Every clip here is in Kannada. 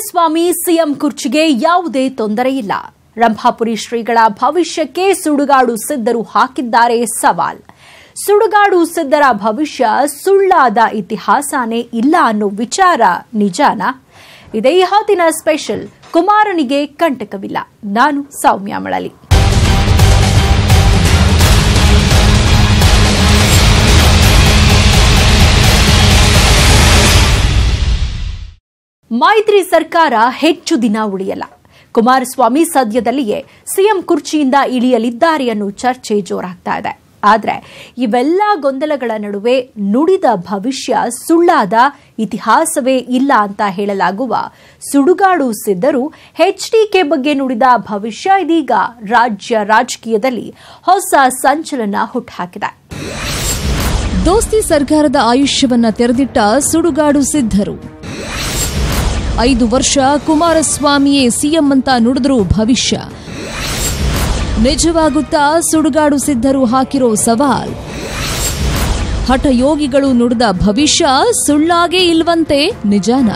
ಕುಮಾರಸ್ವಾಮಿ ಸಿಎಂ ಕುರ್ಚಿಗೆ ಯಾವುದೇ ತೊಂದರೆ ಇಲ್ಲ ರಂಭಾಪುರಿ ಶ್ರೀಗಳ ಭವಿಷ್ಯಕ್ಕೆ ಸುಡುಗಾಡು ಸಿದ್ಧರು ಹಾಕಿದ್ದಾರೆ ಸವಾಲ್ ಸುಡುಗಾಡು ಸಿದ್ಧರ ಭವಿಷ್ಯ ಸುಳ್ಳಾದ ಇತಿಹಾಸನೇ ಇಲ್ಲ ಅನ್ನೋ ವಿಚಾರ ನಿಜಾನ ಇದೇ ಹೊತ್ತಿನ ಸ್ಪೆಷಲ್ ಕುಮಾರನಿಗೆ ಕಂಟಕವಿಲ್ಲ ನಾನು ಸೌಮ್ಯ ಮಳಲಿ ಮೈತ್ರಿ ಸರ್ಕಾರ ಹೆಚ್ಚು ದಿನ ಉಳಿಯಲ್ಲ ಕುಮಾರಸ್ವಾಮಿ ಸದ್ಯದಲ್ಲಿಯೇ ಸಿಎಂ ಕುರ್ಚಿಯಿಂದ ಇಳಿಯಲಿದ್ದಾರೆ ಅನ್ನೋ ಚರ್ಚೆ ಜೋರಾಗ್ತಾ ಇದೆ ಆದರೆ ಇವೆಲ್ಲ ಗೊಂದಲಗಳ ನಡುವೆ ನುಡಿದ ಭವಿಷ್ಯ ಸುಳ್ಳಾದ ಇತಿಹಾಸವೇ ಇಲ್ಲ ಅಂತ ಹೇಳಲಾಗುವ ಸುಡುಗಾಡು ಸಿದ್ಧರು ಎಚ್ಡಿಕೆ ಬಗ್ಗೆ ನುಡಿದ ಭವಿಷ್ಯ ಇದೀಗ ರಾಜ್ಯ ರಾಜಕೀಯದಲ್ಲಿ ಹೊಸ ಸಂಚಲನ ಹುಟ್ಟುಹಾಕಿದೆ ದೋಸ್ತಿ ಸರ್ಕಾರದ ಆಯುಷ್ಯವನ್ನ ತೆರೆದಿಟ್ಟ ಸುಡುಗಾಡು ಸಿದ್ಧರು ಐದು ವರ್ಷ ಕುಮಾರಸ್ವಾಮಿಯೇ ಸಿಎಂ ಅಂತ ನುಡಿದ್ರು ಭವಿಷ್ಯ ನಿಜವಾಗುತ್ತಾ ಸುಡುಗಾಡು ಸಿದ್ಧರು ಹಾಕಿರೋ ಸವಾಲ್ ಹಠಯೋಗಿಗಳು ನುಡಿದ ಭವಿಷ್ಯ ಸುಳ್ಳಾಗೇ ಇಲ್ವಂತೆ ನಿಜಾನ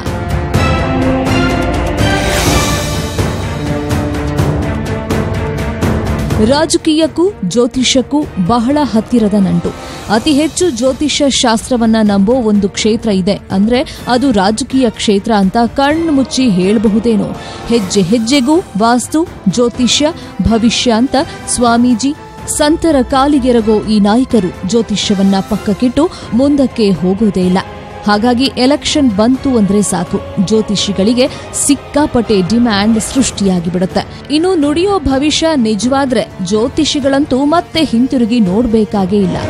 ರಾಜಕೀಯಕ್ಕೂ ಜ್ಯೋತಿಷಕ್ಕೂ ಬಹಳ ಹತ್ತಿರದ ನಂಟು ಅತಿ ಹೆಚ್ಚು ಜ್ಯೋತಿಷ್ಯ ಶಾಸ್ತ್ರವನ್ನ ನಂಬೋ ಒಂದು ಕ್ಷೇತ್ರ ಇದೆ ಅಂದ್ರೆ ಅದು ರಾಜಕೀಯ ಕ್ಷೇತ್ರ ಅಂತ ಕಣ್ಣು ಮುಚ್ಚಿ ಹೇಳಬಹುದೇನೋ ಹೆಜ್ಜೆ ಹೆಜ್ಜೆಗೂ ವಾಸ್ತು ಜ್ಯೋತಿಷ್ಯ ಭವಿಷ್ಯ ಅಂತ ಸ್ವಾಮೀಜಿ ಸಂತರ ಕಾಲಿಗೆರಗೋ ಈ ನಾಯಕರು ಜ್ಯೋತಿಷ್ಯವನ್ನ ಪಕ್ಕಕ್ಕಿಟ್ಟು ಮುಂದಕ್ಕೆ ಹೋಗೋದೇ ಇಲ್ಲ ಹಾಗಾಗಿ ಎಲೆಕ್ಷನ್ ಬಂತು ಅಂದ್ರೆ ಸಾಕು ಜ್ಯೋತಿಷಿಗಳಿಗೆ ಸಿಕ್ಕಾಪಟ್ಟೆ ಡಿಮ್ಯಾಂಡ್ ಸೃಷ್ಟಿಯಾಗಿ ಬಿಡುತ್ತೆ ಇನ್ನು ನುಡಿಯೋ ಭವಿಷ್ಯ ನಿಜವಾದ್ರೆ ಜ್ಯೋತಿಷಿಗಳಂತೂ ಮತ್ತೆ ಹಿಂತಿರುಗಿ ನೋಡ್ಬೇಕಾಗೇ ಇಲ್ಲ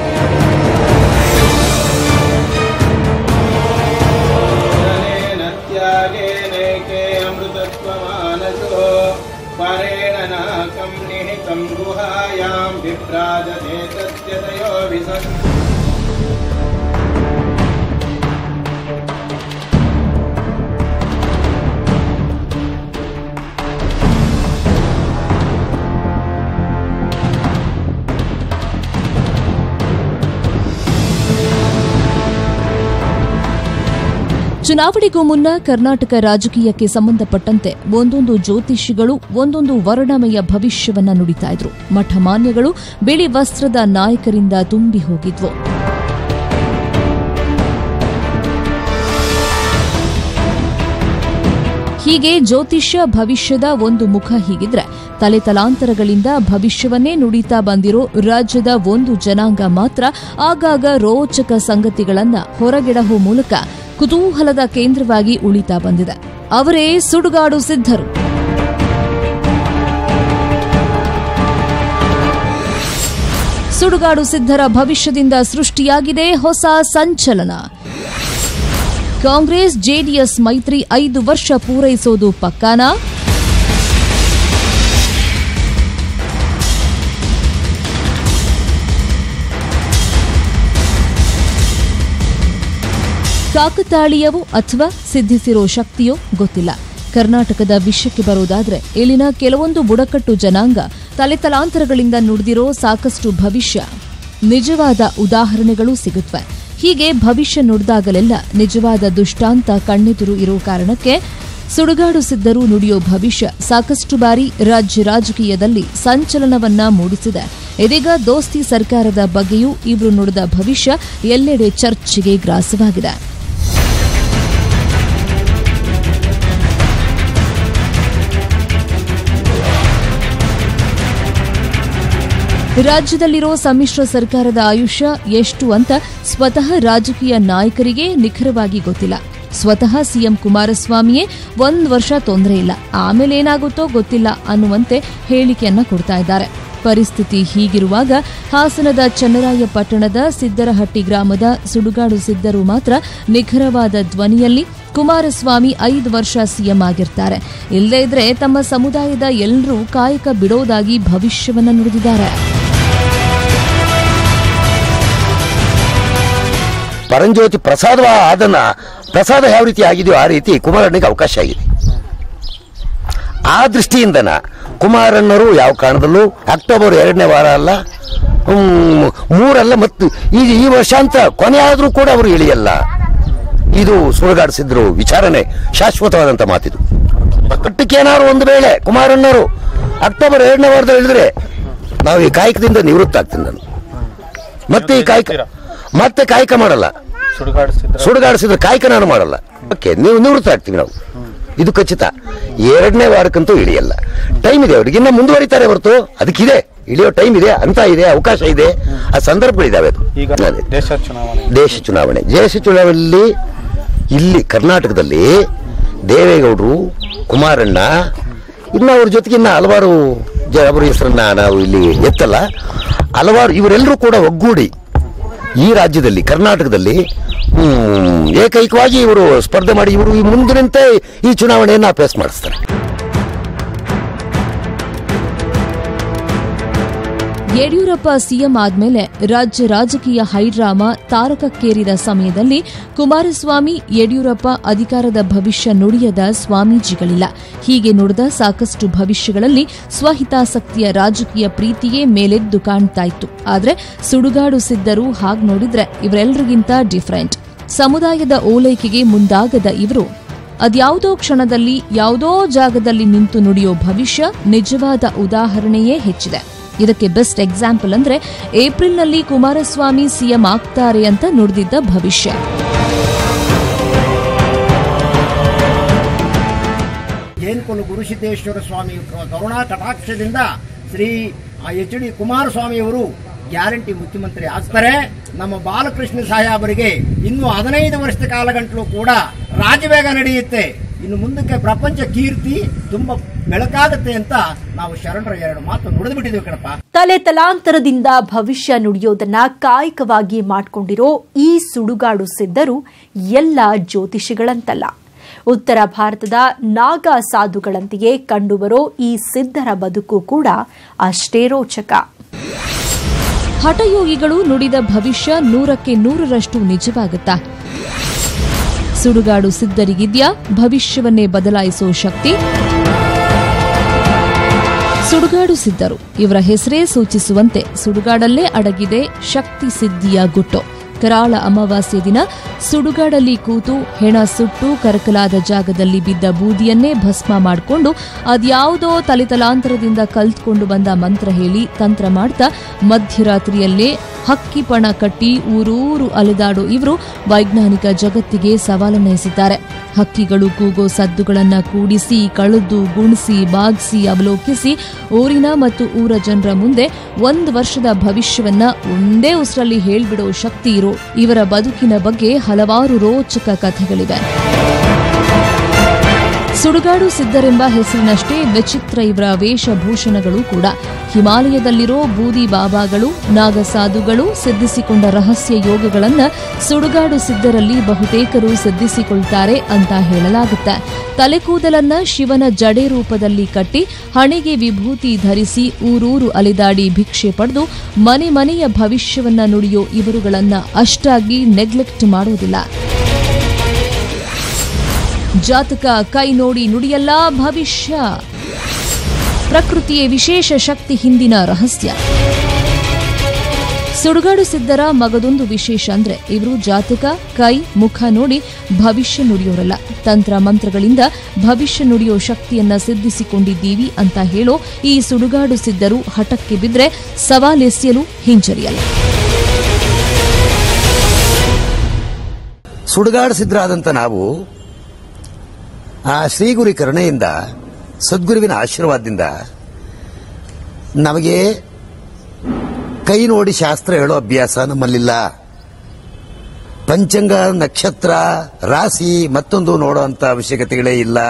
ಜ್ಞಾನೇನ ತ್ಯಾಗೇನೈಕೆ ಅಮೃತತ್ವಮಾನಸೋ ಪರೇಣ ನಾಕಂ ನಿಹಿತಂ ಗುಹಾಯಾಂ ವಿಭ್ರಾಜತೆ ತಸ್ಯತಯೋ ವಿಸನ್ ಚುನಾವಣೆಗೂ ಮುನ್ನ ಕರ್ನಾಟಕ ರಾಜಕೀಯಕ್ಕೆ ಸಂಬಂಧಪಟ್ಟಂತೆ ಒಂದೊಂದು ಜ್ಯೋತಿಷಿಗಳು ಒಂದೊಂದು ವರ್ಣಮಯ ಭವಿಷ್ಯವನ್ನ ನುಡಿತಾ ಇದ್ರು ಮಠಮಾನ್ಯಗಳು ಬಿಳಿ ವಸ್ತ್ರದ ನಾಯಕರಿಂದ ತುಂಬಿ ಹೋಗಿದ್ವು ಹೀಗೆ ಜ್ಯೋತಿಷ್ಯ ಭವಿಷ್ಯದ ಒಂದು ಮುಖ ಹೀಗಿದ್ರೆ ತಲೆ ತಲಾಂತರಗಳಿಂದ ಭವಿಷ್ಯವನ್ನೇ ನುಡಿತಾ ಬಂದಿರೋ ರಾಜ್ಯದ ಒಂದು ಜನಾಂಗ ಮಾತ್ರ ಆಗಾಗ ರೋಚಕ ಸಂಗತಿಗಳನ್ನ ಹೊರಗೆಡಹೋ ಮೂಲಕ ಕುತೂಹಲದ ಕೇಂದ್ರವಾಗಿ ಉಳಿತಾ ಬಂದಿದೆ ಅವರೇ ಸುಡುಗಾಡು ಸಿದ್ಧರು ಸುಡುಗಾಡು ಸಿದ್ಧರ ಭವಿಷ್ಯದಿಂದ ಸೃಷ್ಟಿಯಾಗಿದೆ ಹೊಸ ಸಂಚಲನ ಕಾಂಗ್ರೆಸ್ ಜೆಡಿಎಸ್ ಮೈತ್ರಿ ಐದು ವರ್ಷ ಪೂರೈಸೋದು ಪಕ್ಕಾನಾ ಕಾಕತಾಳೀಯವೋ ಅಥವಾ ಸಿದ್ಧಿಸಿರೋ ಶಕ್ತಿಯೋ ಗೊತ್ತಿಲ್ಲ ಕರ್ನಾಟಕದ ವಿಷಯಕ್ಕೆ ಬರೋದಾದ್ರೆ ಇಲ್ಲಿನ ಕೆಲವೊಂದು ಬುಡಕಟ್ಟು ಜನಾಂಗ ತಲೆತಲಾಂತರಗಳಿಂದ ನುಡಿದಿರೋ ಸಾಕಷ್ಟು ಭವಿಷ್ಯ ನಿಜವಾದ ಉದಾಹರಣೆಗಳು ಸಿಗುತ್ತವೆ ಹೀಗೆ ಭವಿಷ್ಯ ನುಡಿದಾಗಲೆಲ್ಲ ನಿಜವಾದ ದುಷ್ಟಾಂತ ಕಣ್ಣೆದುರು ಇರೋ ಕಾರಣಕ್ಕೆ ಸುಡುಗಾಡು ಸಿದ್ಧರು ನುಡಿಯೋ ಭವಿಷ್ಯ ಸಾಕಷ್ಟು ಬಾರಿ ರಾಜ್ಯ ರಾಜಕೀಯದಲ್ಲಿ ಸಂಚಲನವನ್ನ ಮೂಡಿಸಿದೆ ಇದೀಗ ದೋಸ್ತಿ ಸರ್ಕಾರದ ಬಗ್ಗೆಯೂ ಇವರು ನುಡಿದ ಭವಿಷ್ಯ ಎಲ್ಲೆಡೆ ಚರ್ಚೆಗೆ ಗ್ರಾಸವಾಗಿದೆ ರಾಜ್ಯದಲ್ಲಿರೋ ಸಮ್ಮಿಶ್ರ ಸರ್ಕಾರದ ಆಯುಷ್ಯ ಎಷ್ಟು ಅಂತ ಸ್ವತಃ ರಾಜಕೀಯ ನಾಯಕರಿಗೆ ನಿಖರವಾಗಿ ಗೊತ್ತಿಲ್ಲ ಸ್ವತಃ ಸಿಎಂ ಕುಮಾರಸ್ವಾಮಿಯೇ ಒಂದ್ ವರ್ಷ ತೊಂದರೆ ಇಲ್ಲ ಆಮೇಲೆ ಏನಾಗುತ್ತೋ ಗೊತ್ತಿಲ್ಲ ಅನ್ನುವಂತೆ ಹೇಳಿಕೆಯನ್ನ ಕೊಡ್ತಾ ಇದ್ದಾರೆ ಪರಿಸ್ಥಿತಿ ಹೀಗಿರುವಾಗ ಹಾಸನದ ಚನ್ನರಾಯಪಟ್ಟಣದ ಸಿದ್ದರಹಟ್ಟಿ ಗ್ರಾಮದ ಸುಡುಗಾಡು ಸಿದ್ಧರು ಮಾತ್ರ ನಿಖರವಾದ ಧ್ವನಿಯಲ್ಲಿ ಕುಮಾರಸ್ವಾಮಿ ಐದು ವರ್ಷ ಸಿಎಂ ಆಗಿರ್ತಾರೆ ಇಲ್ಲದೇ ಇದ್ರೆ ತಮ್ಮ ಸಮುದಾಯದ ಎಲ್ಲರೂ ಕಾಯಕ ಬಿಡೋದಾಗಿ ಭವಿಷ್ಯವನ್ನ ನುಡಿದಿದ್ದಾರೆ ಪರಂಜ್ಯೋತಿ ಪ್ರಸಾದ ಅದನ್ನ ಪ್ರಸಾದ ಯಾವ ರೀತಿ ಆಗಿದೆಯೋ ಆ ರೀತಿ ಕುಮಾರಣ್ಣಗೆ ಅವಕಾಶ ಆಗಿದೆ ಆ ದೃಷ್ಟಿಯಿಂದನ ಕುಮಾರಣ್ಣರು ಯಾವ ಕಾರಣದಲ್ಲೂ ಅಕ್ಟೋಬರ್ ಎರಡನೇ ವಾರ ಅಲ್ಲ ಹ್ಮ್, ಮೂರಲ್ಲ ಮತ್ತು ಈ ಈ ವರ್ಷಾಂತ ಕೊನೆ ಆದರೂ ಕೂಡ ಅವರು ಇಳಿಯಲ್ಲ ಇದು ಸುಳ್ಗಾಡಿಸಿದ್ರು ವಿಚಾರಣೆ ಶಾಶ್ವತವಾದಂತ ಮಾತಿದು ಏನಾದ್ರು ಒಂದು ವೇಳೆ ಕುಮಾರಣ್ಣವರು ಅಕ್ಟೋಬರ್ ಎರಡನೇ ವಾರದಲ್ಲಿ ಹೇಳಿದ್ರೆ ನಾವು ಈ ಕಾಯಕದಿಂದ ನಿವೃತ್ತ ಆಗ್ತೀನಿ ನಾನು ಮತ್ತೆ ಈ ಕಾಯಕ ಮತ್ತೆ ಕಾಯಕ ಮಾಡಲ್ಲ ಸುಡುಗಾಡಿಸಿದ್ರೆ ಸುಡುಗಾಡಿಸಿದ್ರೆ ಕಾಯಕ ನಾನು ಮಾಡಲ್ಲ ಓಕೆ ನೀವು ನಿವೃತ್ತ ಆಗ್ತೀವಿ ನಾವು ಇದು ಖಚಿತ ಎರಡನೇ ವಾರಕ್ಕಂತೂ ಇಳಿಯಲ್ಲ ಟೈಮ್ ಇದೆ ಅವ್ರಿಗೆ ಇನ್ನ ಮುಂದುವರಿತಾರೆ ಹೊರತು ಅದಕ್ಕಿದೆ ಇಳಿಯೋ ಟೈಮ್ ಇದೆ ಅಂತ ಇದೆ ಅವಕಾಶ ಇದೆ ಆ ಸಂದರ್ಭಗಳಿದಾವೆ ಅದು ಈಗ ಅದೇ. ದೇಶ ಚುನಾವಣೆ ದೇಶ ಚುನಾವಣೆ ದೇಶ ಚುನಾವಣೆಯಲ್ಲಿ ಇಲ್ಲಿ ಕರ್ನಾಟಕದಲ್ಲಿ ದೇವೇಗೌಡರು ಕುಮಾರಣ್ಣ ಇನ್ನು ಅವ್ರ ಜೊತೆಗೆ ಇನ್ನ ಹಲವಾರು ಜ ಅವರ ಹೆಸರನ್ನ ನಾವು ಇಲ್ಲಿ ಎತ್ತಲ್ಲ ಹಲವಾರು ಇವರೆಲ್ಲರೂ ಕೂಡ ಒಗ್ಗೂಡಿ ಈ ರಾಜ್ಯದಲ್ಲಿ ಕರ್ನಾಟಕದಲ್ಲಿ ಹ್ಮ್, ಏಕೈಕವಾಗಿ ಇವರು ಸ್ಪರ್ಧೆ ಮಾಡಿ ಇವರು ಈ ಮುಂದಿನಂತೆ ಈ ಚುನಾವಣೆಯನ್ನ ಫೇಸ್ ಮಾಡಿಸ್ತಾರೆ ಯಡಿಯೂರಪ್ಪ ಸಿಎಂ ಆದ್ಮೇಲೆ ರಾಜ್ಯ ರಾಜಕೀಯ ಹೈಡ್ರಾಮ ತಾರಕಕ್ಕೇರಿದ ಸಮಯದಲ್ಲಿ ಕುಮಾರಸ್ವಾಮಿ ಯಡಿಯೂರಪ್ಪ ಅಧಿಕಾರದ ಭವಿಷ್ಯ ನುಡಿಯದ ಸ್ವಾಮೀಜಿಗಳಿಲ್ಲ ಹೀಗೆ ನುಡಿದ ಸಾಕಷ್ಟು ಭವಿಷ್ಯಗಳಲ್ಲಿ ಸ್ವಹಿತಾಸಕ್ತಿಯ ರಾಜಕೀಯ ಪ್ರೀತಿಯೇ ಮೇಲೆದ್ದು ಕಾಣ್ತಾ ಇತ್ತು ಆದ್ರೆ ಸುಡುಗಾಡು ಸಿದ್ದರು ಹಾಗ್ ನೋಡಿದ್ರೆ ಇವರೆಲ್ಲರಿಗಿಂತ ಡಿಫರೆಂಟ್ ಸಮುದಾಯದ ಓಲೈಕೆಗೆ ಮುಂದಾಗದ ಇವರು ಅದ್ಯಾವುದೋ ಕ್ಷಣದಲ್ಲಿ ಯಾವುದೋ ಜಾಗದಲ್ಲಿ ನಿಂತು ನುಡಿಯೋ ಭವಿಷ್ಯ ನಿಜವಾದ ಉದಾಹರಣೆಯೇ ಹೆಚ್ಚಿದೆ ಇದಕ್ಕೆ ಬೆಸ್ಟ್ ಎಕ್ಸಾಂಪಲ್ ಅಂದ್ರೆ ಏಪ್ರಿಲ್ನಲ್ಲಿ ಕುಮಾರಸ್ವಾಮಿ ಸಿಎಂ ಆಗ್ತಾರೆ ಅಂತ ನುಡಿದಿದ್ದ ಭವಿಷ್ಯ ಜೇನ್ಕೊಲು ಗುರುಸಿದ್ದೇಶ್ವರ ಸ್ವಾಮಿ ಕರುಣಾ ಕಟಾಕ್ಷದಿಂದ ಶ್ರೀ ಎಚ್ ಡಿ ಕುಮಾರಸ್ವಾಮಿಯವರು ಗ್ಯಾರಂಟಿ ಮುಖ್ಯಮಂತ್ರಿ ಆಗ್ತಾರೆ ನಮ್ಮ ಬಾಲಕೃಷ್ಣ ಸಾಹೇಬರಿಗೆ ಇನ್ನು ಹದಿನೈದು ವರ್ಷದ ಕಾಲಗಂಟಲು ಕೂಡ ರಾಜವೇಗ ನಡೆಯುತ್ತೆ ಇನ್ನು ಮುಂದಕ್ಕೆ ಪ್ರಪಂಚ ಕೀರ್ತಿ ತುಂಬಾ ಬೆಳಕಾಗುತ್ತೆ ಅಂತ ನಾವು ಶರಣರ ಎರಡು ಮಾತು ನುಡಿದು ಬಿಟ್ಟಿದ್ದೇವೆ ಕಣಪ್ಪ ತಲೆ ತಲಾಂತರದಿಂದ ಭವಿಷ್ಯ ನುಡಿಯೋದನ್ನ ಕಾಯಕವಾಗಿ ಮಾಡ್ಕೊಂಡಿರೋ ಈ ಸುಡುಗಾಡು ಸಿದ್ಧರು ಎಲ್ಲ ಜ್ಯೋತಿಷಿಗಳಂತಲ್ಲ ಉತ್ತರ ಭಾರತದ ನಾಗ ಸಾಧುಗಳಂತೆಯೇ ಕಂಡುಬರೋ ಈ ಸಿದ್ಧರ ಬದುಕು ಕೂಡ ಅಷ್ಟೇ ರೋಚಕ ಹಠಯೋಗಿಗಳು ನುಡಿದ ಭವಿಷ್ಯ ನೂರಕ್ಕೆ ನೂರರಷ್ಟು ನಿಜವಾಗುತ್ತಾ ಸುಡುಗಾಡು ಸಿದ್ಧರಿಗಿದ್ಯಾ ಭವಿಷ್ಯವನ್ನೇ ಬದಲಾಯಿಸೋ ಶಕ್ತಿ ಸುಡುಗಾಡು ಸಿದ್ಧರು ಇವರ ಹೆಸರೇ ಸೂಚಿಸುವಂತೆ ಸುಡುಗಾಡಲ್ಲೇ ಅಡಗಿದೆ ಶಕ್ತಿ ಸಿದ್ಧಿಯ ಗುಟ್ಟು ಕರಾಳ ಅಮಾವಾಸ್ಯೆ ದಿನ ಸುಡುಗಾಡಲ್ಲಿ ಕೂತು ಹೆಣ ಸುಟ್ಟು ಕರಕಲಾದ ಜಾಗದಲ್ಲಿ ಬಿದ್ದ ಬೂದಿಯನ್ನೇ ಭಸ್ಮ ಮಾಡಿಕೊಂಡು ಅದ್ಯಾವುದೋ ತಲೆತಲಾಂತರದಿಂದ ಕಲ್ತ್ಕೊಂಡು ಬಂದ ಮಂತ್ರ ಹೇಳಿ ತಂತ್ರ ಮಾಡ್ತಾ ಮಧ್ಯರಾತ್ರಿಯಲ್ಲೇ ಹಕ್ಕಿ ಪಣ ಕಟ್ಟಿ ಊರೂರು ಅಲೆದಾಡೋ ಇವರು ವೈಜ್ಞಾನಿಕ ಜಗತ್ತಿಗೆ ಸವಾಲನ್ನೆಸಿದ್ದಾರೆ ಹಕ್ಕಿಗಳು ಕೂಗೋ ಸದ್ದುಗಳನ್ನ ಕೂಡಿಸಿ ಕಳೆದು ಗುಣಿಸಿ ಬಾಗಿಸಿ ಅವಲೋಕಿಸಿ ಊರಿನ ಮತ್ತು ಊರ ಜನರ ಮುಂದೆ ಒಂದು ವರ್ಷದ ಭವಿಷ್ಯವನ್ನ ಒಂದೇ ಉಸಿರಲ್ಲಿ ಹೇಳ್ಬಿಡೋ ಶಕ್ತಿ ಇರೋ ಇವರ ಬದುಕಿನ ಬಗ್ಗೆ ಹಲವಾರು ರೋಚಕ ಕಥೆಗಳಿವೆ ಸುಡುಗಾಡು ಸಿದ್ಧರೆಂಬ ಹೆಸರಿನಷ್ಟೇ ವಿಚಿತ್ರ ಇವರ ವೇಷಭೂಷಣಗಳು ಕೂಡ ಹಿಮಾಲಯದಲ್ಲಿರೋ ಬೂದಿ ಬಾಬಾಗಳು ನಾಗಸಾಧುಗಳು ಸಿದ್ಧಿಸಿಕೊಂಡ ರಹಸ್ಯ ಯೋಗಗಳನ್ನ ಸುಡುಗಾಡು ಸಿದ್ಧರಲ್ಲಿ ಬಹುತೇಕರು ಸಿದ್ಧಿಸಿಕೊಳ್ತಾರೆ ಅಂತ ಹೇಳಲಾಗುತ್ತೆ ತಲೆಕೂದಲನ್ನ ಶಿವನ ಜಡೆ ರೂಪದಲ್ಲಿ ಕಟ್ಟಿ ಹಣೆಗೆ ವಿಭೂತಿ ಧರಿಸಿ ಊರೂರು ಅಲೆದಾಡಿ ಭಿಕ್ಷೆ ಪಡೆದು ಮನೆ ಮನೆಯ ಭವಿಷ್ಯವನ್ನ ನುಡಿಯೋ ಇವರುಗಳನ್ನ ಅಷ್ಟಾಗಿ ನೆಗ್ಲೆಕ್ಟ್ ಮಾಡೋದಿಲ್ಲ ಜಾತಕ ಕೈ ನೋಡಿ ನುಡಿಯಲ್ಲ ಭವಿಷ್ಯ ಪ್ರಕೃತಿಯ ವಿಶೇಷ ಶಕ್ತಿ ಹಿಂದಿನ ರಹಸ್ಯ ಸುಡುಗಾಡು ಸಿದ್ಧರ ಮಗದೊಂದು ವಿಶೇಷ ಅಂದ್ರೆ ಇವರು ಜಾತಕ ಕೈ ಮುಖ ನೋಡಿ ಭವಿಷ್ಯ ನುಡಿಯೋರಲ್ಲ ತಂತ್ರ ಮಂತ್ರಗಳಿಂದ ಭವಿಷ್ಯ ನುಡಿಯೋ ಶಕ್ತಿಯನ್ನ ಸಿದ್ಧಿಸಿಕೊಂಡಿದ್ದೀವಿ ಅಂತ ಹೇಳೋ ಈ ಸುಡುಗಾಡು ಸಿದ್ಧರು ಹಠಕ್ಕೆ ಬಿದ್ರೆ ಸವಾಲೆಸೆಯಲು ಹಿಂಜರಿಯಲ್ಲ ಸುಡುಗಾಡು ಸಿದ್ಧರಾದಂಥ ನಾವು ಆ ಶ್ರೀಗುರಿ ಕರುಣೆಯಿಂದ ಸದ್ಗುರುವಿನ ಆಶೀರ್ವಾದದಿಂದ ನಮಗೆ ಕೈ ನೋಡಿ ಶಾಸ್ತ್ರ ಹೇಳೋ ಅಭ್ಯಾಸ ನಮ್ಮಲ್ಲಿಲ್ಲ ಪಂಚಾಂಗ ನಕ್ಷತ್ರ ರಾಶಿ ಮತ್ತೊಂದು ನೋಡೋ ಅಂತ ಅವಶ್ಯಕತೆಗಳೇ ಇಲ್ಲ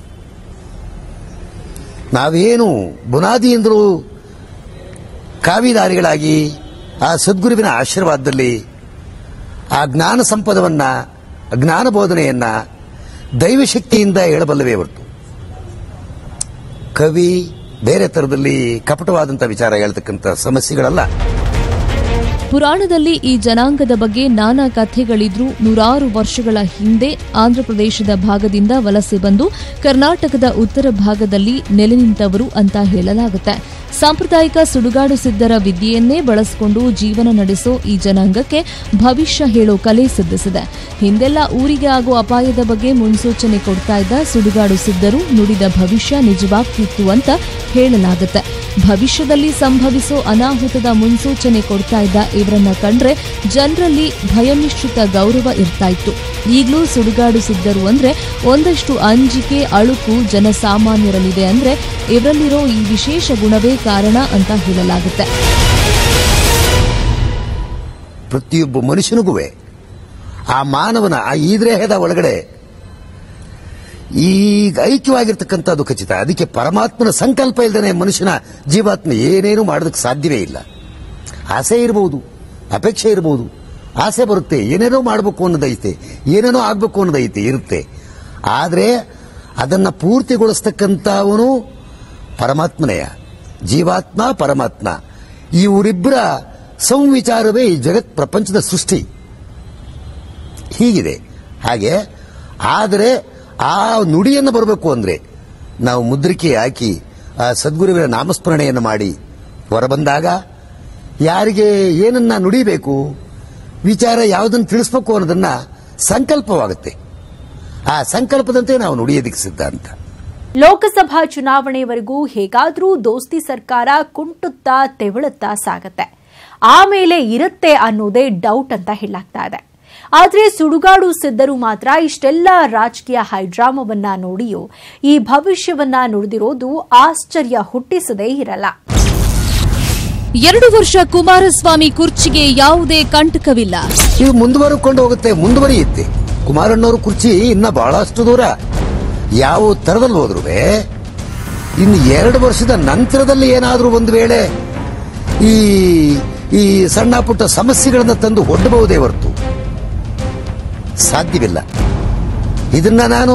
ನಾವೇನು ಬುನಾದಿಯಿಂದಲೂ ಕಾವಿದಾರಿಗಳಾಗಿ ಆ ಸದ್ಗುರುವಿನ ಆಶೀರ್ವಾದದಲ್ಲಿ ಆ ಜ್ಞಾನ ಸಂಪದವನ್ನ ಜ್ಞಾನ ಬೋಧನೆಯನ್ನ ದೈವಶಕ್ತಿಯಿಂದ ಹೇಳಬಲ್ಲವೇ ಹೊರತು ಕವಿ ಬೇರೆ ತರದಲ್ಲಿ ಕಪಟವಾದಂಥ ವಿಚಾರ ಹೇಳ್ತಕ್ಕಂಥ ಸಮಸ್ಯೆಗಳಲ್ಲ ಪುರಾಣದಲ್ಲಿ ಈ ಜನಾಂಗದ ಬಗ್ಗೆ ನಾನಾ ಕಥೆಗಳಿದ್ರೂ ನೂರಾರು ವರ್ಷಗಳ ಹಿಂದೆ ಆಂಧ್ರಪ್ರದೇಶದ ಭಾಗದಿಂದ ವಲಸೆ ಬಂದು ಕರ್ನಾಟಕದ ಉತ್ತರ ಭಾಗದಲ್ಲಿ ನೆಲೆ ನಿಂತವರು ಅಂತ ಹೇಳಲಾಗುತ್ತೆ ಸಾಂಪ್ರದಾಯಿಕ ಸುಡುಗಾಡು ಸಿದ್ಧರ ವಿದ್ಯೆಯನ್ನೇ ಬಳಸಿಕೊಂಡು ಜೀವನ ನಡೆಸೋ ಈ ಜನಾಂಗಕ್ಕೆ ಭವಿಷ್ಯ ಹೇಳೋ ಕಲೆ ಸಿದ್ಧಿಸಿದೆ ಹಿಂದೆಲ್ಲ ಊರಿಗೆ ಆಗೋ ಅಪಾಯದ ಬಗ್ಗೆ ಮುನ್ಸೂಚನೆ ಕೊಡ್ತಾ ಇದ್ದ ಸುಡುಗಾಡು ಸಿದ್ಧರು ನುಡಿದ ಭವಿಷ್ಯ ನಿಜವಾಗ್ತಿತ್ತು ಅಂತ ಹೇಳಲಾಗುತ್ತೆ ಭವಿಷ್ಯದಲ್ಲಿ ಸಂಭವಿಸೋ ಅನಾಹುತದ ಮುನ್ಸೂಚನೆ ಕೊಡ್ತಾ ಇದ್ದ ಇವರನ್ನ ಕಂಡ್ರೆ ಜನರಲ್ಲಿ ಭಯಮಿಶ್ರಿತ ಗೌರವ ಇರ್ತಾ ಇತ್ತು ಈಗಲೂ ಸುಡುಗಾಡು ಸಿದ್ಧರು ಅಂದ್ರೆ ಒಂದಷ್ಟು ಅಂಜಿಕೆ ಅಳುಕು ಜನಸಾಮಾನ್ಯರಲ್ಲಿದೆ ಅಂದ್ರೆ ಇವರಲ್ಲಿರೋ ಈ ವಿಶೇಷ ಗುಣವೇ ಕಾರಣ ಅಂತ ಹೇಳಲಾಗುತ್ತೆ ಪ್ರತಿಯೊಬ್ಬ ಮನುಷ್ಯನಿಗೂ ಆ ಮಾನವನ ಆ ಈ ದೇಹದ ಒಳಗಡೆ ಈಗ ಐಕ್ಯವಾಗಿರ್ತಕ್ಕಂಥದ್ದು ಖಚಿತ ಅದಕ್ಕೆ ಪರಮಾತ್ಮನ ಸಂಕಲ್ಪ ಇಲ್ಲದೆ ಮನುಷ್ಯನ ಜೀವಾತ್ಮ ಏನೇನು ಮಾಡೋದಕ್ಕೆ ಸಾಧ್ಯವೇ ಇಲ್ಲ ಆಸೆ ಇರಬಹುದು ಅಪೇಕ್ಷೆ ಇರಬಹುದು ಆಸೆ ಬರುತ್ತೆ ಏನೇನೋ ಮಾಡಬೇಕು ಅನ್ನೋದೈತೆ ಏನೇನೋ ಆಗಬೇಕು ಅನ್ನೋದೈತೆ ಇರುತ್ತೆ ಆದರೆ ಅದನ್ನ ಪೂರ್ತಿಗೊಳಿಸ್ತಕ್ಕಂಥವನು ಪರಮಾತ್ಮನೆಯ ಜೀವಾತ್ಮ ಪರಮಾತ್ಮ ಇವರಿಬ್ಬರ ಸಂವಿಚಾರವೇ ಈ ಜಗತ್ ಪ್ರಪಂಚದ ಸೃಷ್ಟಿ ಹೀಗಿದೆ ಹಾಗೆ ಆದರೆ ಆ ನುಡಿಯನ್ನು ಬರಬೇಕು ಅಂದ್ರೆ ನಾವು ಮುದ್ರಿಕೆ ಹಾಕಿ ಆ ಸದ್ಗುರುವಿನ ನಾಮಸ್ಮರಣೆಯನ್ನು ಮಾಡಿ ಹೊರಬಂದಾಗ ಯಾರಿಗೆ ಏನನ್ನ ನುಡಿಬೇಕು ವಿಚಾರ ಯಾವುದನ್ನು ತಿಳಿಸ್ಬೇಕು ಅನ್ನೋದನ್ನ ಸಂಕಲ್ಪವಾಗುತ್ತೆ ಆ ಸಂಕಲ್ಪದಂತೆ ನಾವು ನುಡಿಯೋದಕ್ಕೆ ಸಿದ್ಧ ಅಂತ ಲೋಕಸಭಾ ಚುನಾವಣೆಯವರೆಗೂ ಹೇಗಾದ್ರೂ ದೋಸ್ತಿ ಸರ್ಕಾರ ಕುಂಟುತ್ತಾ ತೆವಳುತ್ತಾ ಸಾಗತ್ತೆ ಆಮೇಲೆ ಇರುತ್ತೆ ಅನ್ನೋದೇ ಡೌಟ್ ಅಂತ ಹೇಳಲಾಗ್ತಾ ಇದೆ ಆದ್ರೆ ಸುಡುಗಾಡು ಸಿದ್ಧರು ಮಾತ್ರ ಇಷ್ಟೆಲ್ಲ ರಾಜಕೀಯ ಹೈಡ್ರಾಮವನ್ನ ನೋಡಿಯೂ ಈ ಭವಿಷ್ಯವನ್ನ ನುಡಿದಿರೋದು ಆಶ್ಚರ್ಯ ಹುಟ್ಟಿಸದೇ ಇರಲ್ಲ ಎರಡು ವರ್ಷ ಕುಮಾರಸ್ವಾಮಿ ಕುರ್ಚಿಗೆ ಯಾವುದೇ ಕಂಟಕವಿಲ್ಲ ಇದು ಮುಂದುವರೆಕೊಂಡು ಹೋಗುತ್ತೆ ಮುಂದುವರಿಯುತ್ತೆ ಕುಮಾರಣ್ಣವ್ರ ಕುರ್ಚಿ ಇನ್ನ ಬಹಳಷ್ಟು ದೂರ ಯಾವ ತರದಲ್ಲಿ ಹೋದ್ರು ಇನ್ನು ಎರಡು ವರ್ಷದ ನಂತರದಲ್ಲಿ ಏನಾದರೂ ಒಂದು ವೇಳೆ ಈ ಈ ಸಣ್ಣ ಪುಟ್ಟ ಸಮಸ್ಯೆಗಳನ್ನು ತಂದು ಒಡ್ಡಬಹುದೇ ಹೊರತು ಸಾಧ್ಯವಿಲ್ಲ ಇದನ್ನ ನಾನು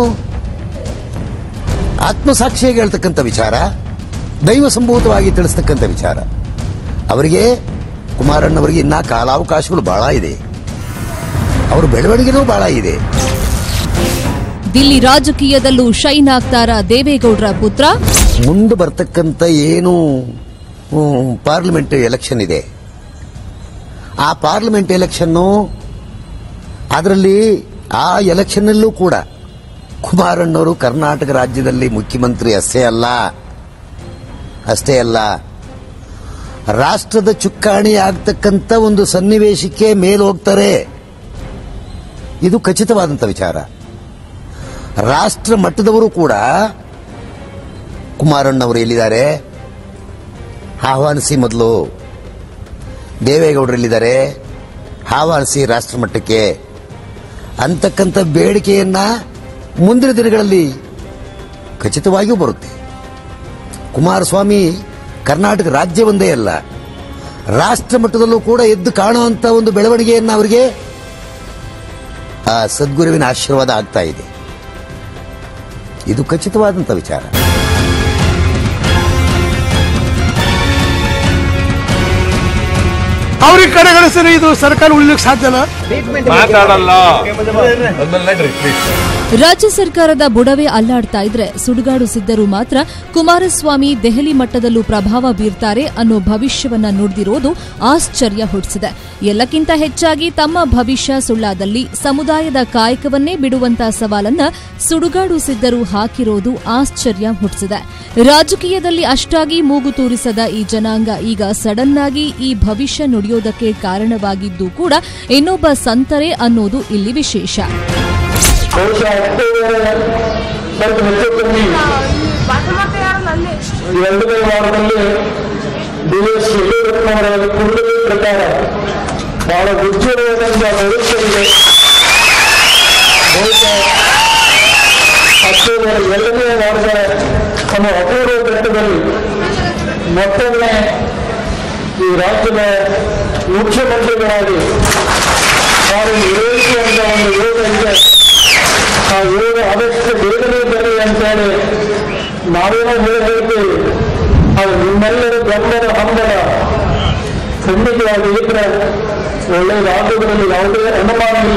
ಆತ್ಮಸಾಕ್ಷಿಯಾಗಿ ಹೇಳ್ತಕ್ಕಂಥ ವಿಚಾರ ದೈವ ಸಂಭೂತವಾಗಿ ತಿಳಿಸ್ತಕ್ಕಂಥ ವಿಚಾರ ಅವರಿಗೆ ಕುಮಾರಣ್ಣವರಿಗೆ ಇನ್ನ ಕಾಲಾವಕಾಶಗಳು ಬಹಳ ಇದೆ ಅವ್ರ ಬೆಳವಣಿಗೆನೂ ಬಹಳ ಇದೆ ದಿಲ್ಲಿ ರಾಜಕೀಯದಲ್ಲೂ ಶೈನ್ ಆಗ್ತಾರ ದೇವೇಗೌಡರ ಪುತ್ರ ಮುಂದೆ ಬರ್ತಕ್ಕಂಥ ಏನು ಹ್ಮ್, ಪಾರ್ಲಿಮೆಂಟ್ ಎಲೆಕ್ಷನ್ ಇದೆ ಆ ಪಾರ್ಲಿಮೆಂಟ್ ಎಲೆಕ್ಷನ್ನು ಅದರಲ್ಲಿ ಆ ಎಲೆಕ್ಷನ್ನಲ್ಲೂ ಕೂಡ ಕುಮಾರಣ್ಣವರು ಕರ್ನಾಟಕ ರಾಜ್ಯದಲ್ಲಿ ಮುಖ್ಯಮಂತ್ರಿ ಅಷ್ಟೇ ಅಲ್ಲ ಅಷ್ಟೇ ಅಲ್ಲ ರಾಷ್ಟ್ರದ ಚುಕ್ಕಾಣಿ ಆಗ್ತಕ್ಕಂಥ ಒಂದು ಸನ್ನಿವೇಶಕ್ಕೆ ಮೇಲೆ ಹೋಗ್ತಾರೆ ಇದು ಖಚಿತವಾದಂಥ ವಿಚಾರ ರಾಷ್ಟ್ರ ಮಟ್ಟದವರು ಕೂಡ ಕುಮಾರಣ್ಣವರು ಎಲ್ಲಿದ್ದಾರೆ ಆಹ್ವಾನಿಸಿ ಮೊದಲು ದೇವೇಗೌಡರು ಎಲ್ಲಿದ್ದಾರೆ ಆಹ್ವಾನಿಸಿ ರಾಷ್ಟ್ರ ಮಟ್ಟಕ್ಕೆ ಅಂತಕ್ಕಂಥ ಬೇಡಿಕೆಯನ್ನ ಮುಂದಿನ ದಿನಗಳಲ್ಲಿ ಖಚಿತವಾಗಿಯೂ ಬರುತ್ತೆ ಕುಮಾರಸ್ವಾಮಿ ಕರ್ನಾಟಕ ರಾಜ್ಯ ಒಂದೇ ಅಲ್ಲ ರಾಷ್ಟ್ರ ಮಟ್ಟದಲ್ಲೂ ಕೂಡ ಎದ್ದು ಕಾಣುವಂತ ಒಂದು ಬೆಳವಣಿಗೆಯನ್ನ ಅವರಿಗೆ ಆ ಸದ್ಗುರುವಿನ ಆಶೀರ್ವಾದ ಆಗ್ತಾ ಇದೆ ಇದು ಖಚಿತವಾದಂಥ ವಿಚಾರ ಅವ್ರಿಗೆ ಕಡೆಗಣಿಸಿದ್ರೆ ಇದು ಸರ್ಕಾರ ಉಳಿಲಿಕ್ಕೆ ಸಾಧ್ಯನಾ ಮಾತಾಡಲ್ಲ ನಡ್ರಿ ಪ್ಲೀಸ್ ರಾಜ್ಯ ಸರ್ಕಾರದ ಬುಡವೇ ಅಲ್ಲಾಡ್ತಾ ಇದ್ರೆ ಸುಡುಗಾಡು ಸಿದ್ಧರು ಮಾತ್ರ ಕುಮಾರಸ್ವಾಮಿ ದೆಹಲಿ ಮಟ್ಟದಲ್ಲೂ ಪ್ರಭಾವ ಬೀರ್ತಾರೆ ಅನ್ನೋ ಭವಿಷ್ಯವನ್ನ ನುಡಿದಿರೋದು ಆಶ್ಚರ್ಯ ಹುಟ್ಟಿಸಿದೆ ಎಲ್ಲಕ್ಕಿಂತ ಹೆಚ್ಚಾಗಿ ತಮ್ಮ ಭವಿಷ್ಯ ಸುಳ್ಳಾದಲ್ಲಿ ಸಮುದಾಯದ ಕಾಯಕವನ್ನೇ ಬಿಡುವಂತ ಸವಾಲನ್ನ ಸುಡುಗಾಡು ಸಿದ್ಧರು ಹಾಕಿರೋದು ಆಶ್ಚರ್ಯ ಹುಟ್ಟಿಸಿದೆ ರಾಜಕೀಯದಲ್ಲಿ ಅಷ್ಟಾಗಿ ಮೂಗು ತೂರಿಸದ ಈ ಜನಾಂಗ ಈಗ ಸಡನ್ ಆಗಿ ಈ ಭವಿಷ್ಯ ನುಡಿಯೋದಕ್ಕೆ ಕಾರಣವಾಗಿದ್ದು ಕೂಡ ಇನ್ನೊಬ್ಬ ಸಂತರೆ ಅನ್ನೋದು ಇಲ್ಲಿ ವಿಶೇಷ ಬಹುಶಃ ಅಕ್ಟೋಬರ್ ಸ್ವಲ್ಪ ಹೆಚ್ಚು ಕಮ್ಮಿ ಎರಡನೇ ವಾರದಲ್ಲಿ ಡಿ ಎಸ್ ಯಡಿಯೂರಪ್ಪನವರ ಕುರುಡುಗೆ ಪ್ರಕಾರ ಬಹಳ ಉಜ್ವಲವಾದಂತಹ ಭವಿಷ್ಯ ಇದೆ ಬಹುಶಃ ಅಕ್ಟೋಬರ್ ಎರಡನೇ ವಾರದ ನಮ್ಮ ಅಪೂರ್ವ ಘಟ್ಟದಲ್ಲಿ ಮತ್ತೊಮ್ಮೆ ಈ ರಾಜ್ಯದ ಮುಖ್ಯಮಂತ್ರಿಗಳಾಗಿ ಕಾರ್ಯ ನಿರ್ವಹಿಸುವಂತ ಒಂದು ಯೋಗ ಇದೆ ಆ ಯೋಗ ಆದಷ್ಟು ಬೇಗನೆ ಬರಲಿ ಅಂತೇಳಿ ನಾವೇನೋ ಹೇಳಿ ಹೇಳ್ತೀವಿ ಅದು ನಿಮ್ಮೆಲ್ಲರ ಬೆಂಬಲ ಹಂಬಲ ಖಂಡಿತವಾಗಿ ಇದ್ರೆ ಒಳ್ಳೆಯದಾಗುವುದರಲ್ಲಿ ಯಾವುದೇ ಅನುಮಾನವಿಲ್ಲ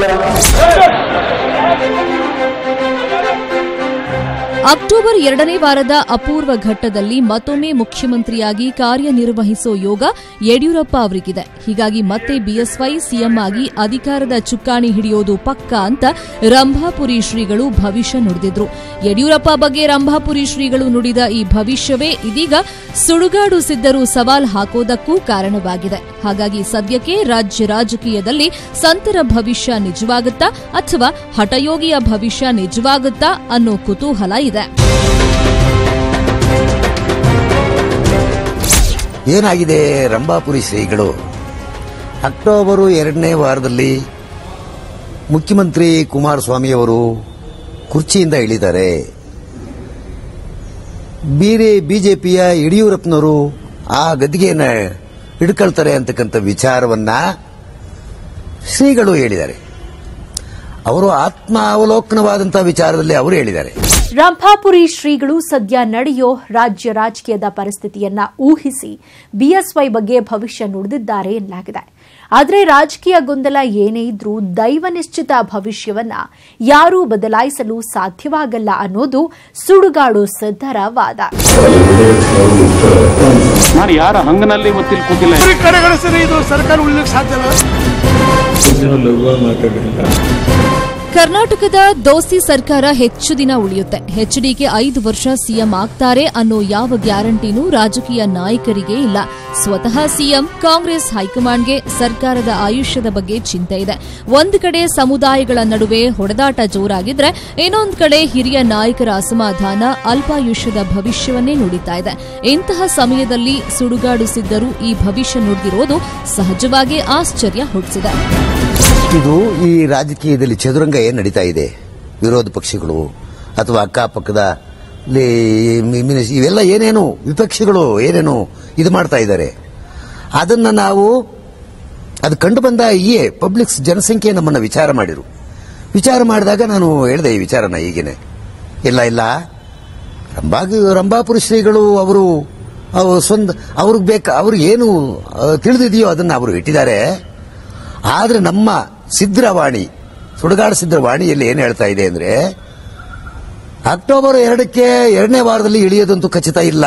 ಅಕ್ಟೋಬರ್ ಎರಡನೇ ವಾರದ ಅಪೂರ್ವ ಘಟ್ಟದಲ್ಲಿ ಮತ್ತೊಮ್ಮೆ ಮುಖ್ಯಮಂತ್ರಿಯಾಗಿ ಕಾರ್ಯನಿರ್ವಹಿಸೋ ಯೋಗ ಯಡಿಯೂರಪ್ಪ ಅವರಿಗಿದೆ ಹೀಗಾಗಿ ಮತ್ತೆ ಬಿಎಸ್ವೈ ಸಿಎಂ ಆಗಿ ಅಧಿಕಾರದ ಚುಕ್ಕಾಣಿ ಹಿಡಿಯೋದು ಪಕ್ಕ ಅಂತ ರಂಭಾಪುರಿ ಶ್ರೀಗಳು ಭವಿಷ್ಯ ನುಡಿದಿದ್ರು ಯಡಿಯೂರಪ್ಪ ಬಗ್ಗೆ ರಂಭಾಪುರಿ ಶ್ರೀಗಳು ನುಡಿದ ಈ ಭವಿಷ್ಯವೇ ಇದೀಗ ಸುಡುಗಾಡು ಸಿದ್ದರು ಸವಾಲ್ ಹಾಕೋದಕ್ಕೂ ಕಾರಣವಾಗಿದೆ ಹಾಗಾಗಿ ಸದ್ಯಕ್ಕೆ ರಾಜ್ಯ ರಾಜಕೀಯದಲ್ಲಿ ಸಂತರ ಭವಿಷ್ಯ ನಿಜವಾಗುತ್ತಾ ಅಥವಾ ಹಠಯೋಗಿಯ ಭವಿಷ್ಯ ನಿಜವಾಗುತ್ತಾ ಅನ್ನೋ ಕುತೂಹಲ ಇದೆ ಏನಾಗಿದೆ ರಂಭಾಪುರಿ ಶ್ರೀಗಳು ಅಕ್ಟೋಬರು ಎರಡನೇ ವಾರದಲ್ಲಿ ಮುಖ್ಯಮಂತ್ರಿ ಕುಮಾರಸ್ವಾಮಿ ಅವರು ಕುರ್ಚಿಯಿಂದ ಇಳಿದ್ದಾರೆ ಬೇರೆ ಬಿಜೆಪಿಯ ಯಡಿಯೂರಪ್ಪನವರು ಆ ಗದ್ದಿಗೆಯನ್ನ ಹಿಡ್ಕೊಳ್ತಾರೆ ಅಂತಕ್ಕಂಥ ವಿಚಾರವನ್ನ ಶ್ರೀಗಳು ಹೇಳಿದ್ದಾರೆ ಅವರು ಆತ್ಮ ಅವಲೋಕನವಾದಂತಹ ವಿಚಾರದಲ್ಲಿ ಅವರು ಹೇಳಿದ್ದಾರೆ ರಂಭಾಪುರಿ ಶ್ರೀಗಳು ಸದ್ಯ ನಡೆಯೋ ರಾಜ್ಯ ರಾಜಕೀಯದ ಪರಿಸ್ಥಿತಿಯನ್ನ ಊಹಿಸಿ ಬಿಎಸ್ವೈ ಬಗ್ಗೆ ಭವಿಷ್ಯ ನುಡಿದಿದ್ದಾರೆ ಎನ್ನಲಾಗಿದೆ ಆದರೆ ರಾಜಕೀಯ ಗೊಂದಲ ಏನೇ ಇದ್ರೂ ದೈವ ನಿಶ್ಚಿತ ಭವಿಷ್ಯವನ್ನ ಯಾರೂ ಬದಲಾಯಿಸಲು ಸಾಧ್ಯವಾಗಲ್ಲ ಅನ್ನೋದು ಸುಡುಗಾಡು ಸಿದ್ದರ ವಾದ ನಾನು ಯಾರ ಹಂಗನಲ್ಲಿ ಗೊತ್ತಿಲ್ಲ ಕೂತಿಲ್ಲ ಈ ಕಡೆಗಣಿಸಿದ್ರೆ ಇದು ಸರ್ಕಾರ ಉಳಿಲಿಕ್ಕೆ ಸಾಧ್ಯನಾ ಕರ್ನಾಟಕದ ದೋಸ್ತಿ ಸರ್ಕಾರ ಹೆಚ್ಚು ದಿನ ಉಳಿಯುತ್ತೆ ಎಚ್ಡಿಕೆ ಐದು ವರ್ಷ ಸಿಎಂ ಆಗ್ತಾರೆ ಅನ್ನೋ ಯಾವ ಗ್ಯಾರಂಟಿನೂ ರಾಜಕೀಯ ನಾಯಕರಿಗೆ ಇಲ್ಲ ಸ್ವತಃ ಸಿಎಂ ಕಾಂಗ್ರೆಸ್ ಹೈಕಮಾಂಡ್ಗೆ ಸರ್ಕಾರದ ಆಯುಷ್ಯದ ಬಗ್ಗೆ ಚಿಂತೆ ಇದೆ ಒಂದು ಕಡೆ ಸಮುದಾಯಗಳ ನಡುವೆ ಹೊಡೆದಾಟ ಜೋರಾಗಿದ್ರೆ ಇನ್ನೊಂದು ಕಡೆ ಹಿರಿಯ ನಾಯಕರ ಅಸಮಾಧಾನ ಅಲ್ಪಾಯುಷ್ಯದ ಭವಿಷ್ಯವನ್ನೇ ನುಡಿತಾ ಇದೆ ಇಂತಹ ಸಮಯದಲ್ಲಿ ಸುಡುಗಾಡುಸಿದ್ದರೂ ಈ ಭವಿಷ್ಯ ನುಡಿದಿರೋದು ಸಹಜವಾಗಿ ಆಶ್ಚರ್ಯ ಹುಟ್ಟಿಸಿದೆ ಇದು ಈ ರಾಜಕೀಯದಲ್ಲಿ ಚದುರಂಗ ಏನ್ ನಡೀತಾ ಇದೆ ವಿರೋಧ ಪಕ್ಷಗಳು ಅಥವಾ ಅಕ್ಕಪಕ್ಕದ ಲೇ- ಮಿ- ಮಿನಿಸ್- ಇವೆಲ್ಲ ಏನೇನು ವಿಪಕ್ಷಗಳು ಏನೇನು ಇದು ಮಾಡ್ತಾ ಇದ್ದಾರೆ ಅದನ್ನ ನಾವು ಅದು ಕಂಡು ಬಂದ ಈ ಪಬ್ಲಿಕ್ ಜನಸಂಖ್ಯೆ ನಮ್ಮನ್ನ ವಿಚಾರ ಮಾಡಿರು ವಿಚಾರ ಮಾಡಿದಾಗ ನಾನು ಹೇಳಿದೆ ಈ ವಿಚಾರನ ಈಗೇನೆ ಇಲ್ಲ ಇಲ್ಲ ರಂಭಾಗಿ ರಂಭಾಪುರ ಶ್ರೀಗಳು ಅವರು ಅವರು ಸ್ವಂತ ಅವ್ರಿಗೆ ಬೇಕ ಅವ್ರಿಗೆ ಏನು ಆ, ತಿಳಿದಿದೆಯೋ ಅದನ್ನ ಅವರು ಇಟ್ಟಿದ್ದಾರೆ ಆದ್ರೆ ನಮ್ಮ ಸಿದ್ರವಾಣಿ ಸುಡುಗಾಡು ಸಿದ್ರವಾಣಿಯಲ್ಲಿ ಏನ್ ಹೇಳ್ತಾ ಇದೆ ಅಂದ್ರೆ ಅಕ್ಟೋಬರ್ ಎರಡಕ್ಕೆ ಎರಡನೇ ವಾರದಲ್ಲಿ ಇಳಿಯೋದಂತೂ ಖಚಿತ ಇಲ್ಲ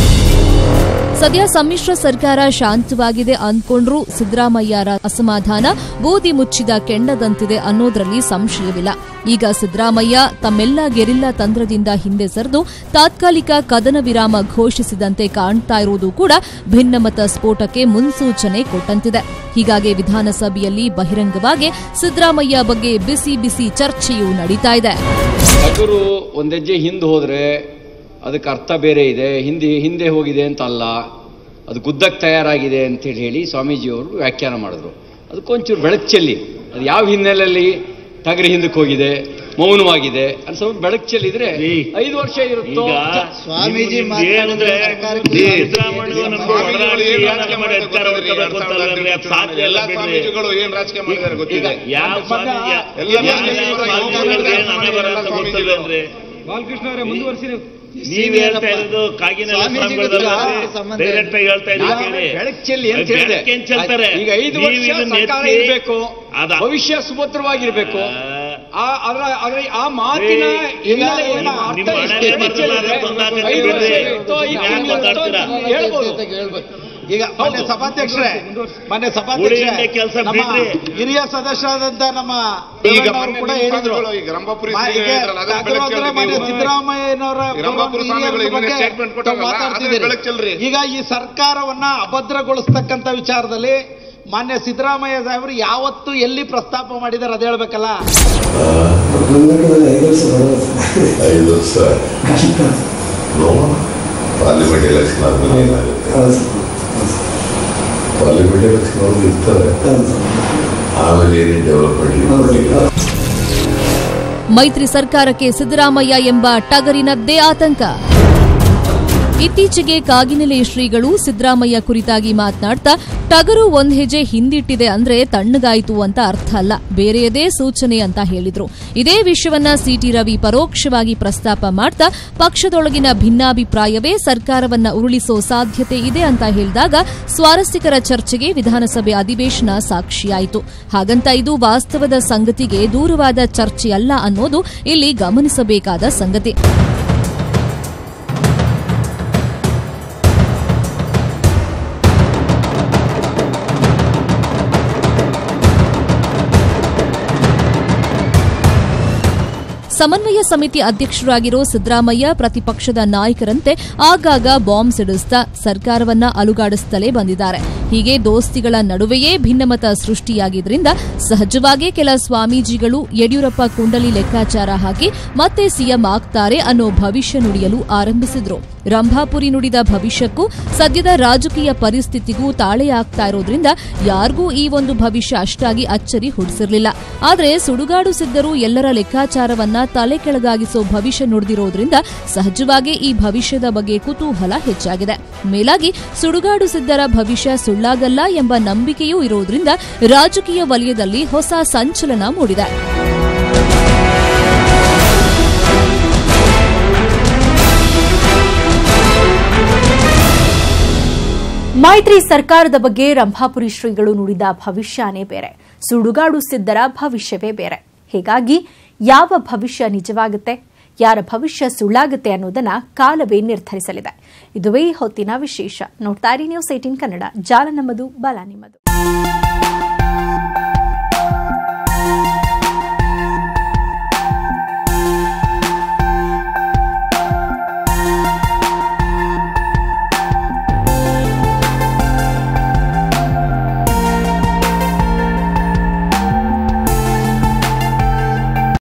ಸದ್ಯ ಸಮ್ಮಿಶ್ರ ಸರ್ಕಾರ ಶಾಂತವಾಗಿದೆ ಅಂದ್ಕೊಂಡ್ರೂ ಸಿದ್ದರಾಮಯ್ಯರ ಅಸಮಾಧಾನ ಬೂದಿ ಮುಚ್ಚಿದ ಕೆಂಡದಂತಿದೆ ಅನ್ನೋದ್ರಲ್ಲಿ ಸಂಶಯವಿಲ್ಲ ಈಗ ಸಿದ್ದರಾಮಯ್ಯ ತಮ್ಮೆಲ್ಲ ಗೆರಿಲ್ಲಾ ತಂತ್ರದಿಂದ ಹಿಂದೆ ಸರಿದು ತಾತ್ಕಾಲಿಕ ಕದನ ವಿರಾಮ ಘೋಷಿಸಿದಂತೆ ಕಾಣ್ತಾ ಇರುವುದು ಕೂಡ ಭಿನ್ನಮತ ಸ್ಫೋಟಕ್ಕೆ ಮುನ್ಸೂಚನೆ ಕೊಟ್ಟಂತಿದೆ ಹೀಗಾಗಿ ವಿಧಾನಸಭೆಯಲ್ಲಿ ಬಹಿರಂಗವಾಗಿ ಸಿದ್ದರಾಮಯ್ಯ ಬಗ್ಗೆ ಬಿಸಿ ಬಿಸಿ ಚರ್ಚೆಯೂ ನಡೀತಾ ಇದೆ ಟಗರು ಒಂದೆಜ್ಜೆ ಹಿಂದೆ ಹೋದ್ರೆ ಅದಕ್ಕೆ ಅರ್ಥ ಬೇರೆ ಇದೆ ಹಿಂದೆ ಹಿಂದೆ ಹೋಗಿದೆ ಅಂತ ಅಲ್ಲ ಅದು ಗುದ್ದಕ್ಕೆ ತಯಾರಾಗಿದೆ ಅಂತೇಳಿ ಹೇಳಿ ಸ್ವಾಮೀಜಿಯವರು ವ್ಯಾಖ್ಯಾನ ಮಾಡಿದ್ರು ಅದಕ್ಕೊಂಚೂರು ಬೆಳಕು ಚೆಲ್ಲಿ ಅದು ಯಾವ ಹಿನ್ನೆಲೆಯಲ್ಲಿ ಟಗರು ಹಿಂದಕ್ಕೆ ಹೋಗಿದೆ ಮೌನವಾಗಿದೆ ಅಂತ ಸ್ವಲ್ಪ ಬೆಳಕು ಚೆಲ್ಲಿದ್ರೆ ಐದು ವರ್ಷ ಇರುತ್ತೋ ಸ್ವಾಮೀಜಿ ಮಾತಾಡಿದ್ರೆ ಸಿದ್ದರಾಮಯ್ಯ ನಮ್ಗೆ ಹೊಡೆದಾಡಿ ರಾಜಕೀಯ ಮಾಡಿ ಅಧಿಕಾರ ಉಳ್ಕೋಬೇಕು ಅಂತ ಅಲ್ವೇ? ಅದು ಸಾಧ್ಯ ಇಲ್ಲ ಎಲ್ಲ ಬಿಡ್ರಿ. ಸ್ವಾಮೀಜಿಗಳು ಏನ್ ರಾಜಕೀಯ ಮಾಡಿದ್ದಾರೆ ಗೊತ್ತಿದೆ ಯಾವ ಸ್ವಾಮೀಜಿ ಎಲ್ಲ ಯಾವ ಸ್ವಾಮೀಜಿಗಳು ಸ್ವಾಮೀಜಿಗಳಿಗೆ ಏನ್ ಹಣೆ ಬರ ಅಂತ ಗೊತ್ತಿಲ್ವೇನ್ರಿ? ನೀವ್ ಹೇಳ್ತಾ ಇರೋದು ಕಾಗಿನ ಡೈರೆಕ್ಟ್ ಆಗಿ ಹೇಳ್ತಾ ಇದ್ದೀವಿ ಕೇಳಿ. ಬೆಳಕು ಚೆಲ್ಲಿ ಅಂತ ಹೇಳಿದೆ ಬೆಳಕೇನ್ ಚೆಲ್ತಾರೆ? ಈಗ ಐದು ನೀವು ವರ್ಷ ಇದನ್ನ ಸರ್ಕಾರ ಎತ್ತಿ- ಇರಬೇಕು ಅದ- ಭವಿಷ್ಯ ಸುಭದ್ರವಾಗಿರ್ಬೇಕು ಆ, ಆ ಅದರ ಅದರ ಆ ಮಾತಿನ ಏ, ಹಿನ್ನೆಲೆ ನಿಮ್ಮ- ಏನು ಅರ್ಥ ನಿಮ್ಮ ಎಷ್ಟು ಹಣೆಯಲ್ಲಿ ಬೆಳಕು ಚೆಲ್ಲಿದ್ರೆ ಬರ್ತದೆ ತೊಂದರೆ ಐದು ವರ್ಷ ಬಿಡ್ರಿ. ಇರುತ್ತೋ, ಐದು ಯಾಕೆ ತಿಂಗಳು ಇರುತ್ತೋ ಮಾತಾಡ್ತೀರಾ? ಅಂತ ಹೇಳ್ಬೋದು ಈಗ ಮೊನ್ನೆ ಹೌದು. ಸಭಾಧ್ಯಕ್ಷರೇ ಮೊನ್ನೆ ಉಳಿಯಿಂದ ಸಭಾಧ್ಯಕ್ಷರೇ ಕೆಲ್ಸ ನಮ್ಮ ಬಿಡ್ರಿ. ಹಿರಿಯ ಸದಸ್ಯರಾದಂತ ನಮ್ಮ ಈಗ ದೇವಣ್ಣವರು ಕೂಡ ಮೊನ್ನೆ ಹೇಳಿದ್ರು ಸ್ವಾಮಿಗಳು ಈಗ ರಂಭಾಪುರಿ ಮಾ- ಶ್ರೀಗಳು ಈಗ ಹೇಳಿದ್ರಲ್ಲ, ಅದನ್ನ ಟಗರು ಬೆಳಕು ಅಂದ್ರೆ ಚೆಲ್ಲಿ ಮೊನ್ನೆ ನೀವು. ಸಿದ್ದರಾಮಯ್ಯನವರ ಈ ರಂಭಾಪುರ ಸ್ವಾಮಿಗಳು ಹಿರಿಯರ ಇವನ್ನೇ ಬಗ್ಗೆ statement ತಾವು ಕೊಟ್ಟರಲ್ಲ, ಅದನ್ನ ಮಾತಾಡ್ತಿದ್ದೀರಿ. ಬೆಳಕು ಚೆಲ್ರಿ. ಈಗ ಈ ಸರ್ಕಾರವನ್ನ ಅಭದ್ರಗೊಳಿಸ್ತಕ್ಕಂತ ವಿಚಾರದಲ್ಲಿ ಮಾನ್ಯ ಸಿದ್ದರಾಮಯ್ಯ ಸಾಹೇಬರು ಯಾವತ್ತು ಎಲ್ಲಿ ಪ್ರಸ್ತಾಪ ಮಾಡಿದಾರೆ ಅದ್ ಹೇಳ್ಬೇಕಲ್ಲ ಐದು ವರ್ಷ ನೋಡೋಣ ಪಾರ್ಲಿಮೆಂಟ್ ಎಲೆಕ್ಷನ್ ಆದ್ಮೇಲೆ ಪಾರ್ಲಿಮೆಂಟ್ ಎಲೆಕ್ಷನ್ ಅವ್ರಿಗೆ ಇರ್ತಾರೆ ಆಮೇಲೆ ಏನೇನು ಡೆವಲಪ್ಮೆಂಟ್ ಮೈತ್ರಿ ಸರ್ಕಾರಕ್ಕೆ ಸಿದ್ದರಾಮಯ್ಯ ಎಂಬ ಟಗರಿನದ್ದೇ ಆತಂಕ ಇತ್ತೀಚೆಗೆ ಕಾಗಿನೆಲೆ ಶ್ರೀಗಳು ಸಿದ್ದರಾಮಯ್ಯ ಕುರಿತಾಗಿ ಮಾತನಾಡ್ತಾ ಟಗರು ಒಂದ್ ಹೆಜ್ಜೆ ಹಿಂದಿಟ್ಟಿದೆ ಅಂದ್ರೆ ತಣ್ಣಗಾಯಿತು ಅಂತ ಅರ್ಥ ಅಲ್ಲ ಬೇರೆಯದೇ ಸೂಚನೆ ಅಂತ ಹೇಳಿದ್ರು ಇದೇ ವಿಷಯವನ್ನ ಸಿಟಿ ರವಿ ಪರೋಕ್ಷವಾಗಿ ಪ್ರಸ್ತಾಪ ಮಾಡ್ತಾ ಪಕ್ಷದೊಳಗಿನ ಭಿನ್ನಾಭಿಪ್ರಾಯವೇ ಸರ್ಕಾರವನ್ನ ಉರುಳಿಸೋ ಸಾಧ್ಯತೆ ಇದೆ ಅಂತ ಹೇಳಿದಾಗ ಸ್ವಾರಸ್ಯಕರ ಚರ್ಚೆಗೆ ವಿಧಾನಸಭೆ ಅಧಿವೇಶನ ಸಾಕ್ಷಿಯಾಯಿತು ಹಾಗಂತ ಇದು ವಾಸ್ತವದ ಸಂಗತಿಗೆ ದೂರವಾದ ಚರ್ಚೆಯಲ್ಲ ಅನ್ನೋದು ಇಲ್ಲಿ ಗಮನಿಸಬೇಕಾದ ಸಂಗತಿ ಸಮನ್ವಯ ಸಮಿತಿ ಅಧ್ಯಕ್ಷರಾಗಿರೋ ಸಿದ್ದರಾಮಯ್ಯ ಪ್ರತಿಪಕ್ಷದ ನಾಯಕರಂತೆ ಆಗಾಗ ಬಾಂಬ್ ಸಿಡಿಸ್ತಾ ಸರ್ಕಾರವನ್ನ ಅಲುಗಾಡಿಸುತ್ತಲೇ ಬಂದಿದ್ದಾರೆ ಹೀಗೆ ದೋಸ್ತಿಗಳ ನಡುವೆಯೇ ಭಿನ್ನಮತ ಸೃಷ್ಟಿಯಾಗಿದ್ರಿಂದ ಸಹಜವಾಗೇ ಕೆಲ ಸ್ವಾಮೀಜಿಗಳು ಯಡಿಯೂರಪ್ಪ ಕುಂಡಲಿ ಲೆಕ್ಕಾಚಾರ ಹಾಕಿ ಮತ್ತೆ ಸಿಎಂ ಆಗ್ತಾರೆ ಅನ್ನೋ ಭವಿಷ್ಯ ನುಡಿಯಲು ಆರಂಭಿಸಿದ್ರು ರಂಭಾಪುರಿ ನುಡಿದ ಭವಿಷ್ಯಕ್ಕೂ ಸದ್ಯದ ರಾಜಕೀಯ ಪರಿಸ್ಥಿತಿಗೂ ತಾಳೆಯಾಗ್ತಾ ಇರೋದ್ರಿಂದ ಯಾರಿಗೂ ಈ ಒಂದು ಭವಿಷ್ಯ ಅಷ್ಟಾಗಿ ಅಚ್ಚರಿ ಹುಡಿಸಿರ್ಲಿಲ್ಲ ಆದರೆ ಸುಡುಗಾಡು ಸಿದ್ದರು ಎಲ್ಲರ ಲೆಕ್ಕಾಚಾರವನ್ನ ತಲೆ ಕೆಳಗಾಗಿಸೋ ಭವಿಷ್ಯ ನುಡಿದಿರೋದ್ರಿಂದ ಸಹಜವಾಗಿ ಈ ಭವಿಷ್ಯದ ಬಗ್ಗೆ ಕುತೂಹಲ ಹೆಚ್ಚಾಗಿದೆ ಮೇಲಾಗಿ ಸುಡುಗಾಡು ಸಿದ್ದರ ಭವಿಷ್ಯ ಸುಳ್ಳಾಗಲ್ಲ ಎಂಬ ನಂಬಿಕೆಯೂ ಇರೋದ್ರಿಂದ ರಾಜಕೀಯ ವಲಯದಲ್ಲಿ ಹೊಸ ಸಂಚಲನ ಮೂಡಿದೆ ಮೈತ್ರಿ ಸರ್ಕಾರದ ಬಗ್ಗೆ ರಂಭಾಪುರಿ ಶ್ರೀಗಳು ನುಡಿದ ಭವಿಷ್ಯನೇ ಬೇರೆ ಸುಡುಗಾಡು ಸಿದ್ದರ ಭವಿಷ್ಯವೇ ಬೇರೆ ಹೀಗಾಗಿ ಯಾವ ಭವಿಷ್ಯ ನಿಜವಾಗುತ್ತೆ ಯಾರ ಭವಿಷ್ಯ ಸುಳ್ಳಾಗುತ್ತೆ ಅನ್ನೋದನ್ನ ಕಾಲವೇ ನಿರ್ಧರಿಸಲಿದೆ ಇದುವೇ ಈ ಹೊತ್ತಿನ ವಿಶೇಷ ನೋಡ್ತಾ ಇರಿ ನ್ಯೂಸ್ ಏಟೀನ್ ಕನ್ನಡ ಜಾಲ ನಮ್ಮದು ಬಲ ನಿಮ್ಮದು